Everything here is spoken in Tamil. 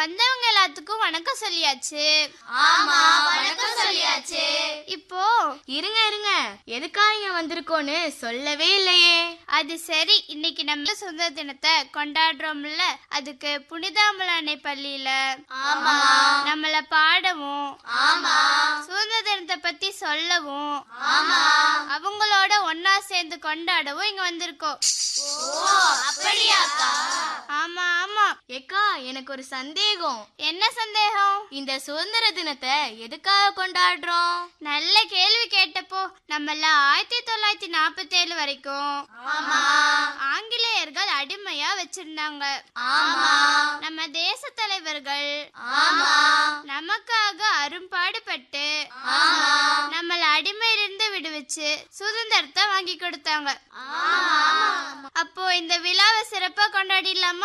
வந்தவங்க எல்லாத்துக்கும் வணக்கம் சொல்லியாச்சு ஆமா வணக்கம் சொல்லியாச்சு இப்போ இருங்க இருங்க எதுக்காக இங்க வந்திருக்கோன்னு சொல்லவே இல்லையே அது சரி இன்னைக்கு நம்ம சுதந்திர தினத்தை கொண்டாடுறோம்ல அதுக்கு புனிதாமலானை பள்ளியில ஆமா நம்மள பாடவும் ஆமா சுதந்திர தினத்தை பத்தி சொல்லவும் ஆமா அவங்களோட ஒன்னா சேர்ந்து கொண்டாடவும் இங்க வந்திருக்கோம் ஓ அப்படியாக்கா ஆமா ஆமா ஏக்கா எனக்கு ஒரு சந்தேகம் என்ன சந்தேகம் இந்த சுதந்திர தினத்தை எதுக்காக கொண்டாடுறோம் நல்ல கேள்வி கேட்டப்போ நம்மள ஆயிரத்தி தொள்ளாயிரத்தி நாற்பத்தி ஏழு வரைக்கும் ஆமா ஆங்கிலேயர்கள் அடிமையா வச்சிருந்தாங்க ஆமா நம்ம தேச தலைவர்கள் ஆமா நமக்காக அரும்பாடுபட்டு ஆமா நம்மள அடிமையிலிருந்து விடுவிச்சு சுதந்திரத்தை வாங்கி கொடுத்தாங்க ஆமா அப்போ இந்த விழாவை சிறப்பா கொண்டாடிடலாமா